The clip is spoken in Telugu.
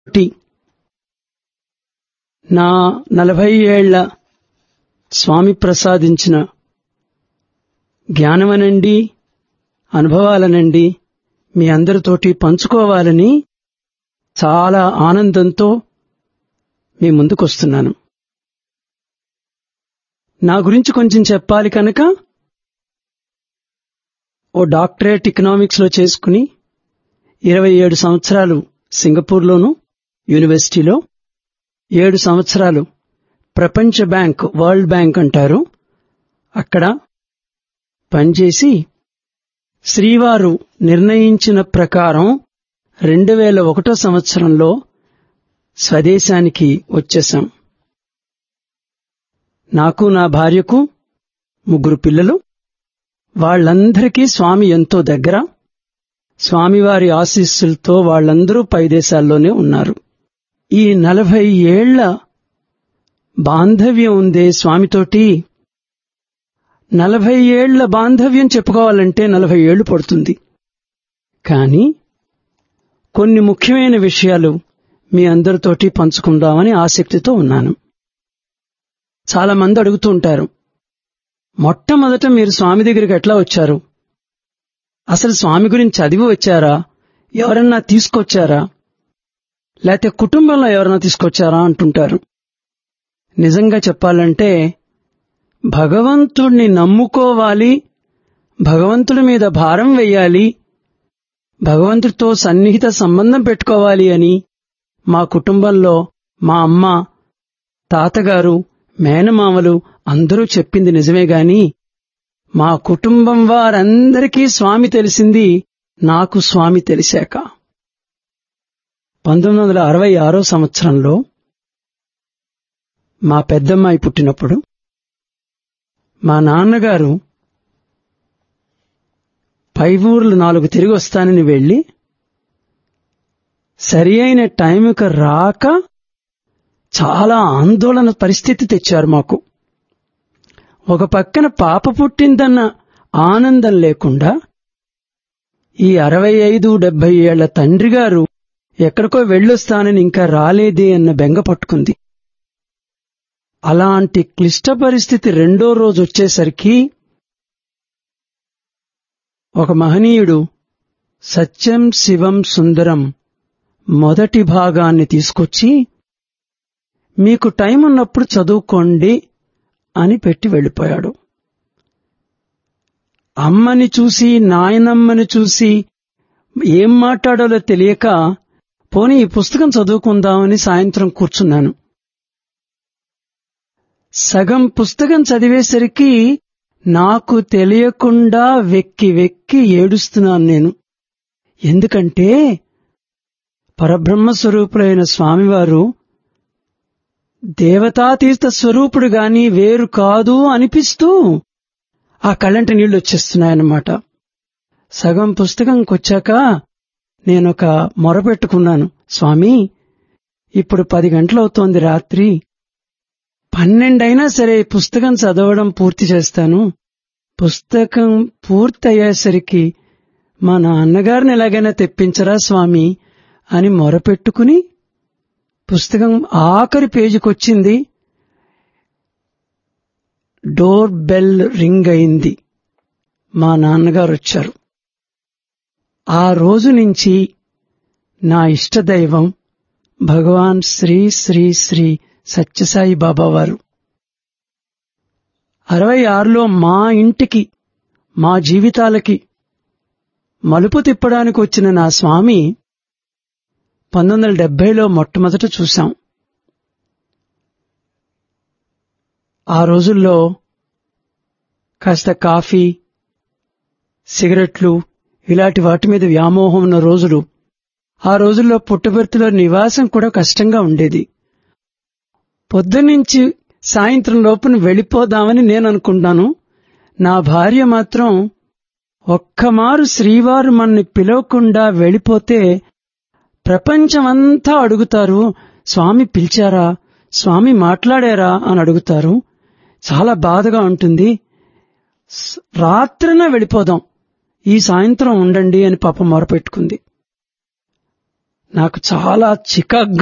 ఒకటి నా నలభై ఏళ్ల స్వామి ప్రసాదించిన జ్ఞానమనండి అనుభవాలనండి మీ అందరితోటి పంచుకోవాలని చాలా ఆనందంతో మీ ముందుకొస్తున్నాను నా గురించి కొంచెం చెప్పాలి కనుక ఓ డాక్టరేట్ ఎకనామిక్స్ లో చేసుకుని ఇరవై ఏడు సంవత్సరాలు సింగపూర్లోను యూనివర్సిటీలో ఏడు సంవత్సరాలు ప్రపంచ బ్యాంక్ వరల్డ్ బ్యాంక్ అంటారు అక్కడ పనిచేసి శ్రీవారు నిర్ణయించిన ప్రకారం రెండు వేల ఒకటో సంవత్సరంలో స్వదేశానికి వచ్చేశాం నాకు నా భార్యకు ముగ్గురు పిల్లలు వాళ్లందరికీ స్వామి ఎంతో దగ్గర స్వామివారి ఆశీస్సులతో వాళ్లందరూ పై దేశాల్లోనే ఉన్నారు ఈ నలభై ఏళ్ల బాంధవ్యం ఉందే స్వామితోటి నలభై ఏళ్ల బాంధవ్యం చెప్పుకోవాలంటే నలభై ఏళ్లు పడుతుంది కానీ కొన్ని ముఖ్యమైన విషయాలు మీ అందరితోటి పంచుకుందామని ఆసక్తితో ఉన్నాను చాలా మంది అడుగుతూ ఉంటారు మొట్టమొదట మీరు స్వామి దగ్గరికి ఎట్లా వచ్చారు అసలు స్వామి గురించి చదివి వచ్చారా ఎవరన్నా తీసుకొచ్చారా లేకపోతే కుటుంబంలో ఎవరన్నా తీసుకొచ్చారా అంటుంటారు నిజంగా చెప్పాలంటే భగవంతుణ్ణి నమ్ముకోవాలి భగవంతుడి మీద భారం వెయ్యాలి భగవంతుడితో సన్నిహిత సంబంధం పెట్టుకోవాలి అని మా కుటుంబంలో మా అమ్మ తాతగారు మేనమామలు అందరూ చెప్పింది నిజమే గాని మా కుటుంబం వారందరికీ స్వామి తెలిసింది నాకు స్వామి తెలిసాక పంతొమ్మిది వందల అరవై ఆరో సంవత్సరంలో మా పెద్దమ్మాయి పుట్టినప్పుడు మా నాన్నగారు పై ఊర్లు నాలుగు తిరిగి వస్తానని వెళ్లి సరి అయిన టైంకి రాక చాలా ఆందోళన పరిస్థితి తెచ్చారు మాకు ఒక పక్కన పాప పుట్టిందన్న ఆనందం లేకుండా ఈ అరవై ఐదు డెబ్బై ఏళ్ల తండ్రి గారు ఎక్కడికో వెళ్ళొస్తానని ఇంకా రాలేదే అన్న బెంగ పట్టుకుంది అలాంటి క్లిష్ట పరిస్థితి రెండో రోజు వచ్చేసరికి ఒక మహనీయుడు సత్యం శివం సుందరం మొదటి భాగాన్ని తీసుకొచ్చి మీకు టైం ఉన్నప్పుడు చదువుకోండి అని పెట్టి వెళ్ళిపోయాడు అమ్మని చూసి నాయనమ్మని చూసి ఏం మాట్లాడాలో తెలియక పోనీ ఈ పుస్తకం చదువుకుందామని సాయంత్రం కూర్చున్నాను సగం పుస్తకం చదివేసరికి నాకు తెలియకుండా వెక్కి వెక్కి ఏడుస్తున్నాను నేను ఎందుకంటే పరబ్రహ్మ స్వరూపుడైన స్వామివారు దేవతాతీర్థ స్వరూపుడు గాని వేరు కాదు అనిపిస్తూ ఆ కళ్ళంటి నీళ్లు వచ్చేస్తున్నాయన్నమాట సగం పుస్తకంకొచ్చాక నేనొక మొరపెట్టుకున్నాను స్వామి ఇప్పుడు పది గంటలవుతోంది రాత్రి పన్నెండైనా సరే పుస్తకం చదవడం పూర్తి చేస్తాను పుస్తకం పూర్తయ్యేసరికి మా నాన్నగారిని ఎలాగైనా తెప్పించరా స్వామి అని మొరపెట్టుకుని పుస్తకం ఆఖరి పేజీకొచ్చింది డోర్ బెల్ రింగ్ అయింది మా నాన్నగారు వచ్చారు ఆ రోజు నుంచి నా ఇష్టదైవం భగవాన్ శ్రీ శ్రీ శ్రీ సత్యసాయి బాబా వారు అరవై ఆరులో మా ఇంటికి మా జీవితాలకి మలుపు తిప్పడానికి వచ్చిన నా స్వామి పంతొమ్మిది వందల డెబ్బైలో మొట్టమొదట చూశాం ఆ రోజుల్లో కాస్త కాఫీ సిగరెట్లు ఇలాంటి వాటి మీద వ్యామోహం ఉన్న రోజులు ఆ రోజుల్లో పుట్టబెర్తిలో నివాసం కూడా కష్టంగా ఉండేది పొద్దునుంచి సాయంత్రం లోపున వెళ్ళిపోదామని నేను అనుకుంటాను నా భార్య మాత్రం ఒక్కమారు శ్రీవారు మన్ని పిలవకుండా వెళ్ళిపోతే ప్రపంచమంతా అడుగుతారు స్వామి పిలిచారా స్వామి మాట్లాడారా అని అడుగుతారు చాలా బాధగా ఉంటుంది రాత్రిన వెళ్ళిపోదాం ఈ సాయంత్రం ఉండండి అని పాప మొరపెట్టుకుంది నాకు చాలా చికాగ్గా